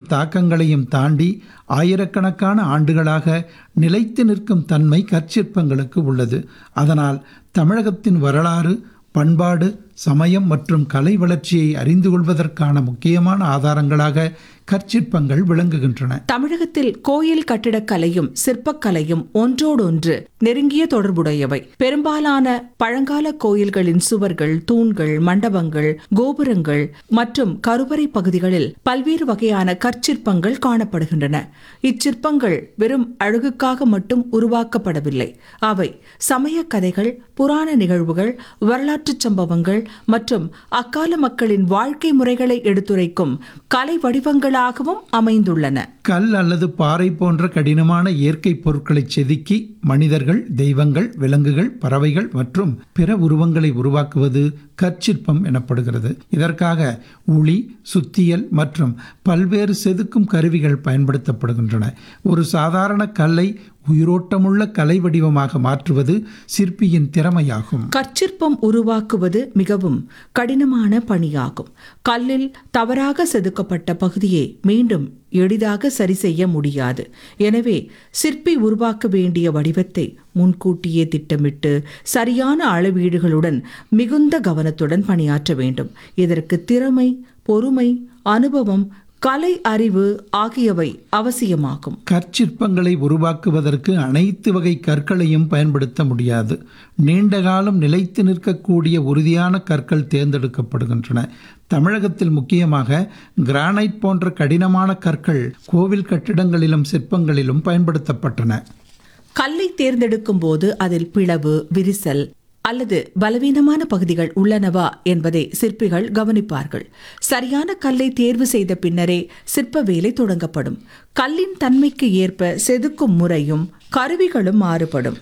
தாக்கங்களையும் தாண்டி ஆயிரக்கணக்கான ஆண்டுகளாக நிலைத்து நிற்கும் தன்மை கற்சிற்பங்களுக்கு உள்ளது அதனால் தமிழகத்தின் வரலாறு பண்பாடு சமயம் மற்றும் கலை வளர்ச்சியை அறிந்து கொள்வதற்கான முக்கியமான ஆதாரங்களாக கற்சிற்பங்கள் விளங்குகின்றன தமிழகத்தில் கோயில் கட்டிடக்கலையும் சிற்பக்கலையும் ஒன்றோடொன்று நெருங்கிய தொடர்புடையவை பெரும்பாலான பழங்கால கோயில்களின் சுவர்கள் தூண்கள் மண்டபங்கள் கோபுரங்கள் மற்றும் கருவறை பகுதிகளில் பல்வேறு வகையான கற்சிற்பங்கள் காணப்படுகின்றன இச்சிற்பங்கள் வெறும் அழகுக்காக மட்டும் உருவாக்கப்படவில்லை அவை சமய கதைகள் புராண நிகழ்வுகள் வரலாற்றுச் சம்பவங்கள் மற்றும் அக்கால மக்களின் வாழ்க்கை முறைகளை எடுத்துரைக்கும் கலை வடிவங்களாகவும் அமைந்துள்ளன கல் அல்லது பாறை போன்ற கடினமான இயற்கை பொருட்களை செதுக்கி மனிதர்கள் தெய்வங்கள் விலங்குகள் பறவைகள் மற்றும் பிற உருவங்களை உருவாக்குவது கற்சிற்பம் எனப்படுகிறது இதற்காக உளி சுத்தியல் மற்றும் பல்வேறு செதுக்கும் கருவிகள் பயன்படுத்தப்படுகின்றன ஒரு சாதாரண கல்லை உயிரோட்டமுள்ள கலை வடிவமாக மாற்றுவது சிற்பியின் திறமையாகும் கற்சிற்பம் உருவாக்குவது மிகவும் கடினமான பணியாகும் கல்லில் தவறாக செதுக்கப்பட்ட பகுதியை மீண்டும் எளிதாக சரி செய்ய முடியாது எனவே சிற்பி உருவாக்க வேண்டிய வடிவத்தை முன்கூட்டியே திட்டமிட்டு சரியான அளவீடுகளுடன் மிகுந்த கவனத்துடன் பணியாற்ற வேண்டும் இதற்கு திறமை பொறுமை அனுபவம் கலை அறிவு ஆகியவை அவசியமாகும் கற்சிற்பங்களை உருவாக்குவதற்கு அனைத்து வகை கற்களையும் பயன்படுத்த முடியாது நீண்ட காலம் நிலைத்து நிற்கக்கூடிய உறுதியான கற்கள் தேர்ந்தெடுக்கப்படுகின்றன தமிழகத்தில் முக்கியமாக கிரானைட் போன்ற கடினமான கற்கள் கோவில் கட்டிடங்களிலும் சிற்பங்களிலும் பயன்படுத்தப்பட்டன கல்லை தேர்ந்தெடுக்கும் போது அதில் பிளவு விரிசல் அல்லது பலவீனமான பகுதிகள் உள்ளனவா என்பதை சிற்பிகள் கவனிப்பார்கள் சரியான கல்லை தேர்வு செய்த பின்னரே சிற்ப வேலை தொடங்கப்படும் கல்லின் தன்மைக்கு ஏற்ப செதுக்கும் முறையும் கருவிகளும் மாறுபடும்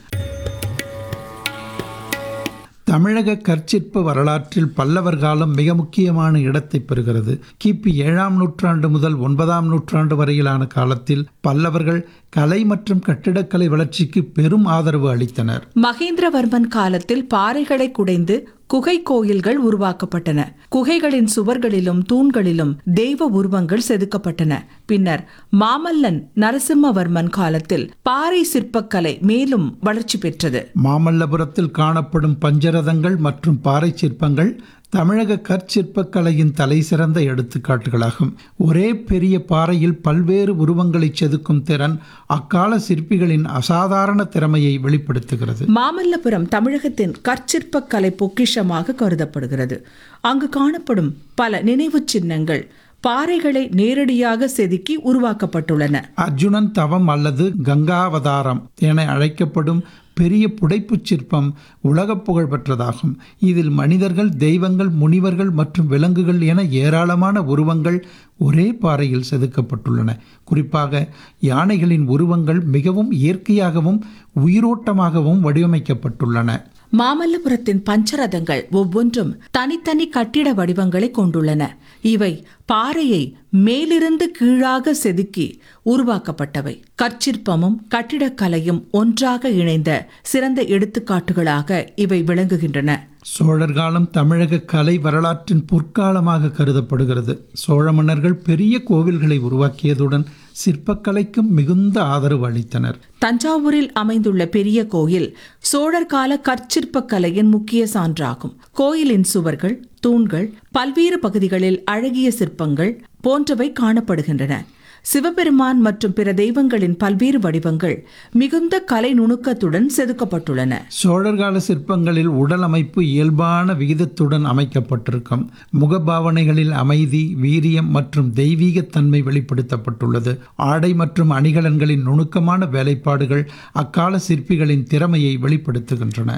தமிழக கற்சிற்ப வரலாற்றில் பல்லவர் காலம் மிக முக்கியமான இடத்தை பெறுகிறது கிபி ஏழாம் நூற்றாண்டு முதல் ஒன்பதாம் நூற்றாண்டு வரையிலான காலத்தில் பல்லவர்கள் கலை மற்றும் கட்டிடக்கலை வளர்ச்சிக்கு பெரும் ஆதரவு அளித்தனர் மகேந்திரவர்மன் காலத்தில் பாறைகளை குடைந்து குகை கோயில்கள் உருவாக்கப்பட்டன குகைகளின் சுவர்களிலும் தூண்களிலும் தெய்வ உருவங்கள் செதுக்கப்பட்டன பின்னர் மாமல்லன் நரசிம்மவர்மன் காலத்தில் பாறை சிற்பக்கலை மேலும் வளர்ச்சி பெற்றது மாமல்லபுரத்தில் காணப்படும் பஞ்சரதங்கள் மற்றும் பாறை சிற்பங்கள் தமிழக கற்சிற்பக்கலையின் தலைசிறந்த எடுத்துக்காட்டுகளாகும் ஒரே பெரிய பாறையில் பல்வேறு உருவங்களை செதுக்கும் திறன் அக்கால சிற்பிகளின் அசாதாரண திறமையை வெளிப்படுத்துகிறது மாமல்லபுரம் தமிழகத்தின் கற்சிற்பக்கலை பொக்கிஷமாக கருதப்படுகிறது அங்கு காணப்படும் பல நினைவுச் சின்னங்கள் பாறைகளை நேரடியாக செதுக்கி உருவாக்கப்பட்டுள்ளன அர்ஜுனன் தவம் அல்லது கங்காவதாரம் என அழைக்கப்படும் பெரிய புடைப்புச் சிற்பம் உலகப் புகழ் பெற்றதாகும் இதில் மனிதர்கள் தெய்வங்கள் முனிவர்கள் மற்றும் விலங்குகள் என ஏராளமான உருவங்கள் ஒரே பாறையில் செதுக்கப்பட்டுள்ளன குறிப்பாக யானைகளின் உருவங்கள் மிகவும் இயற்கையாகவும் உயிரோட்டமாகவும் வடிவமைக்கப்பட்டுள்ளன மாமல்லபுரத்தின் பஞ்சரதங்கள் ஒவ்வொன்றும் தனித்தனி கட்டிட வடிவங்களை கொண்டுள்ளன இவை பாறையை மேலிருந்து கீழாக செதுக்கி உருவாக்கப்பட்டவை கற்சிற்பமும் கட்டிடக்கலையும் ஒன்றாக இணைந்த சிறந்த எடுத்துக்காட்டுகளாக இவை விளங்குகின்றன சோழர் காலம் தமிழக கலை வரலாற்றின் பொற்காலமாக கருதப்படுகிறது சோழ மன்னர்கள் பெரிய கோவில்களை உருவாக்கியதுடன் சிற்பக்கலைக்கும் மிகுந்த ஆதரவு அளித்தனர் தஞ்சாவூரில் அமைந்துள்ள பெரிய கோயில் சோழர் கால கற்சிற்பக் கலையின் முக்கிய சான்றாகும் கோயிலின் சுவர்கள் தூண்கள் பல்வேறு பகுதிகளில் அழகிய சிற்பங்கள் போன்றவை காணப்படுகின்றன சிவபெருமான் மற்றும் பிற தெய்வங்களின் பல்வேறு வடிவங்கள் மிகுந்த கலை நுணுக்கத்துடன் செதுக்கப்பட்டுள்ளன சோழர் கால சிற்பங்களில் உடல் அமைப்பு இயல்பான விகிதத்துடன் அமைக்கப்பட்டிருக்கும் முகபாவனைகளில் அமைதி வீரியம் மற்றும் தெய்வீகத்தன்மை வெளிப்படுத்தப்பட்டுள்ளது ஆடை மற்றும் அணிகலன்களின் நுணுக்கமான வேலைப்பாடுகள் அக்கால சிற்பிகளின் திறமையை வெளிப்படுத்துகின்றன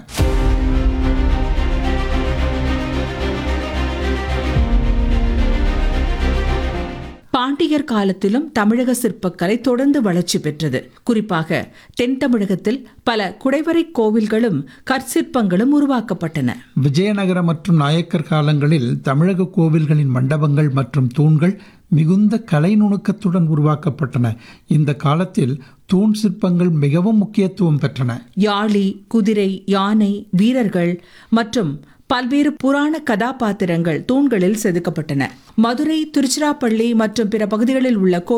பாண்டியர் காலத்திலும் தமிழக சிற்பக்கலை தொடர்ந்து வளர்ச்சி பெற்றது குறிப்பாக தென் தமிழகத்தில் பல குடைவரை கோவில்களும் கற்சிற்பங்களும் உருவாக்கப்பட்டன விஜயநகர மற்றும் நாயக்கர் காலங்களில் தமிழக கோவில்களின் மண்டபங்கள் மற்றும் தூண்கள் மிகுந்த கலை நுணுக்கத்துடன் உருவாக்கப்பட்டன இந்த காலத்தில் தூண் சிற்பங்கள் மிகவும் முக்கியத்துவம் பெற்றன யாழி குதிரை யானை வீரர்கள் மற்றும் பல்வேறு புராண கதாபாத்திரங்கள் தூண்களில் செதுக்கப்பட்டன மதுரை திருச்சிராப்பள்ளி மற்றும் பிற பகுதிகளில் உள்ள